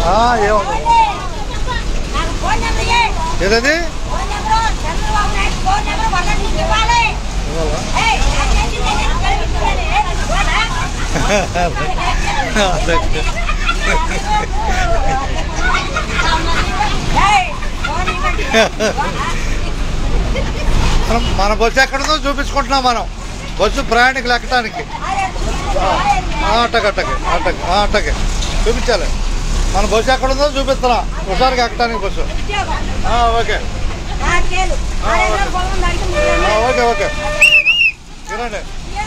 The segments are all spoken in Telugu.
ఆ, ఏముంది నాకు ఫోన్ నెంబర్ ఇయ్యి. ఏదది phone number Chandrababu Naidu phone number వల్ల నీకు ఇవ్వాలి ఇవ్వాలా? ఏయ్, నాకు తెలిసిందే నేను కనిపిస్తున్నాను. ఇవ్వాలా? ఏయ్, ఫోన్ ఇవ్వండి. మనం మన బస్సు ఎక్కడుందో చూపించుకుంటున్నాం మనం బస్సు ప్రయాణికులు ఎక్కడానికి ఆ, అట్టకి అట్టకి అట్టకి ఆ, అట్టకి చూపించాలి మన బస్సు ఎక్కడుందో చూపిస్తున్నా ఒకసారికి ఎక్కడానికి బస్సు ఉద్యోగం. ఆ, ఓకే నాలుగేళ్ళు. ఆరేళ్ళలో పొలం దానికి మూడు ఆ, ఏళ్ళు. ఓకే ఓకే తినండి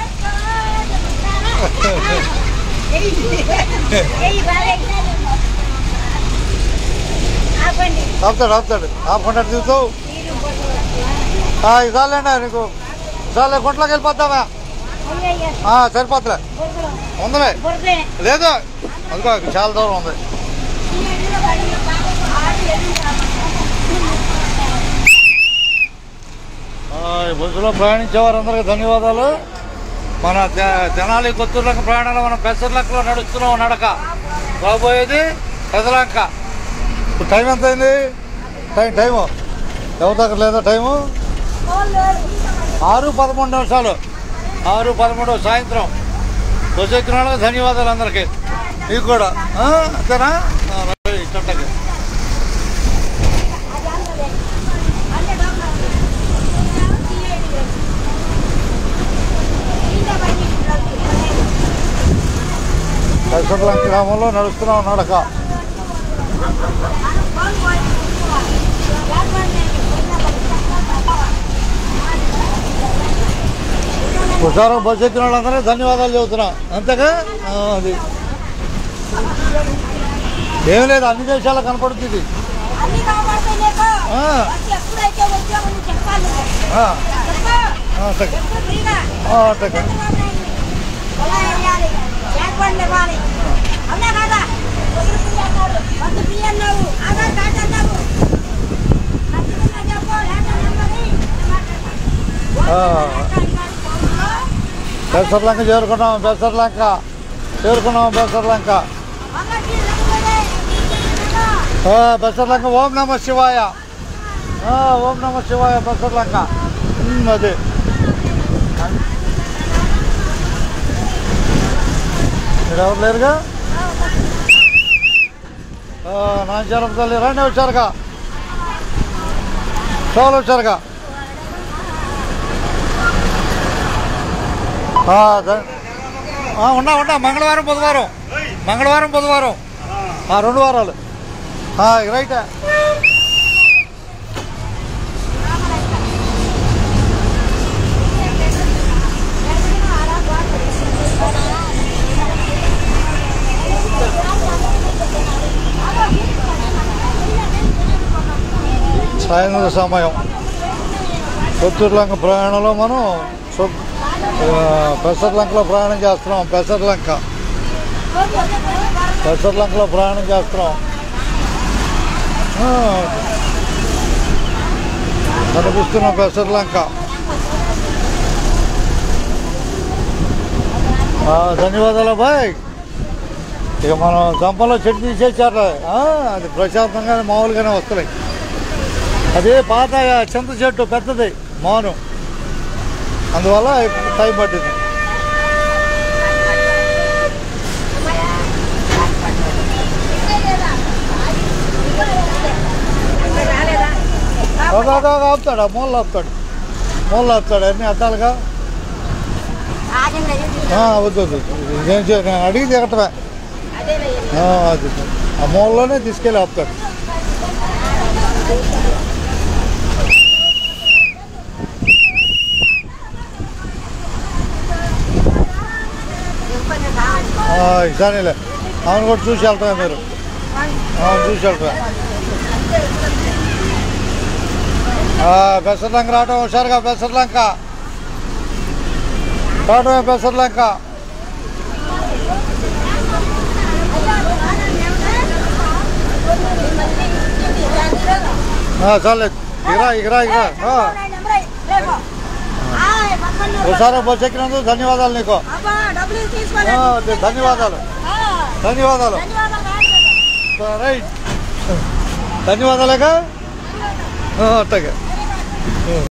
ఏయ్, బాలే. ఆపండి ఆపుతాడు ఆపుతాడు ఆపకుండా దిగుతావు మీరు బొట్టు. ఇదాలేండి నీకు ఇదాలే గుంట్లోకి వెళ్ళిపోతావా అయ్యయ్య, ఆ, సరిపోతులే బురదలో. ఉందిలే బురదే. లేదు అదిగో చాలా దూరం ఉంది ఈ ఎడ్లు పడి ఆరు ఎడ్లు ఆ, ఈ బస్సులో ప్రయాణించే వారందరికీ ధన్యవాదాలు మన తె- తెనాలి కొత్తూరులంక ప్రయాణంలో మనం పెసర్లంకలో నడుస్తున్నాం నడక రాబోయేది పెదలంక ఇప్పుడు టైం ఎంత అయింది టైం టైము ఎవరి దగ్గర లేదా టైము ఆరు పదమూడు నిమిషాలు ఆరు పదమూడు సాయంత్రం బస్సు ఎక్కిన వాళ్ళకి ధన్యవాదాలు అందరికీ మీకు కూడా ఆ, అంతేనా ఆ, రైట్, ఇట్టంటకి. పెసర్లంక గ్రామంలో నడుస్తున్నాం నడక ఒకసారి బస్సు ఎక్కిన వాళ్ళందరికీ ధన్యవాదాలు చెబుతున్నా అంతేగా ఆ, అది ఏం లేదు అన్ని దేశాలకు కనపడుతుంది ఇది. అన్ని కాపాడుతాయి నీకు ఆ, బస్సు ఎప్పుడైతే ఉద్యోగం నువ్వు చెప్పాలి నువ్వు. ఆ, చెప్పు. ఆ, అంతే. ఎప్పుడు ఫ్రీగా ఆ, అంతే. చంద్రబాబు నాయుడు పొలం వేయాలి ఏర్పాట్లు ఇవ్వాలి అవునా కాదా బస్సు ఫ్రీ అన్నాడు బస్సు ఫ్రీ అన్నావు ఆధార్ కార్డు అన్నావు ఖచ్చితంగా చెప్పు లేకపోతే నెంబర్ ఇయ్యి. ఆ. పెసర్లంక చేరుకున్నాం పెసర్లంక చేరుకున్నాం పెసర్లంక ఒకటి రెండు ఆ, పెసర్లంక ఓం నమ శివాయ ఆ, ఓం నమ శివాయ పెసర్లంక ఉమ్, అది మీరు ఎవరు లేరుగా ఆ, నాంచారం తల్లి రండి వచ్చారుగా షోలు వచ్చారుగా ఆ, ద- ఆ, ఉన్నా ఉన్నా మంగళవారం బుధవారం మంగళవారం బుధవారం ఆ, రెండు వారాలు ఆ, రైట్ సాయంత్రం సమయం కొత్తూరులంక ప్రయాణంలో మనం సు- ఆ, పెసర్లంకలో ప్రయాణం చేస్తున్నాం పెసర్లంక పెసర్లంకలో ప్రయాణం చేస్తున్నాం ఆ, కనిపిస్తున్న పెసర్లంక ఆ, ధన్యవాదాలు బాయ్ ఇక మనం దంపలో చెట్టు తీసేసారు ఆ, అది ప్రశాంతంగా మామూలుగానే వస్తున్నాయి అదే పాత చింత చెట్టు పెద్దది మౌనం అందువల్ల ఇప్పుడు టైం పట్టింది ఒక ఒక ఒక ఆపుతాడు ఆ మూలలో ఆపుతాడు మూలలో ఆపుతాడు అన్ని అద్దాలుగా ఆ, వద్దు వద్దు నేను చే- నేను అడిగి దిగటమే ఆ, అది ఆ మూలలోనే తీసుకెళ్ళి ఆపుతాడు ఆ, సరేలే అవును కూడా చూసి వెళ్తామే మీరు అవును చూసి వెళ్తా బెసర్లంక రావటం హుషారుగా బెసర్లంక రావటమే బెసర్లంక ఆ, చాలే ఇగరా ఇగరా ఇగరా ఆ, హుషారు బస్ ఎక్కినందుకు ధన్యవాదాలు నీకు డబ్బులు ఆ, ధన్యవాదాలు ధన్యవాదాలు ధన్యవాదాలు రైట్ ధన్యవాదాలుగా అట్టగా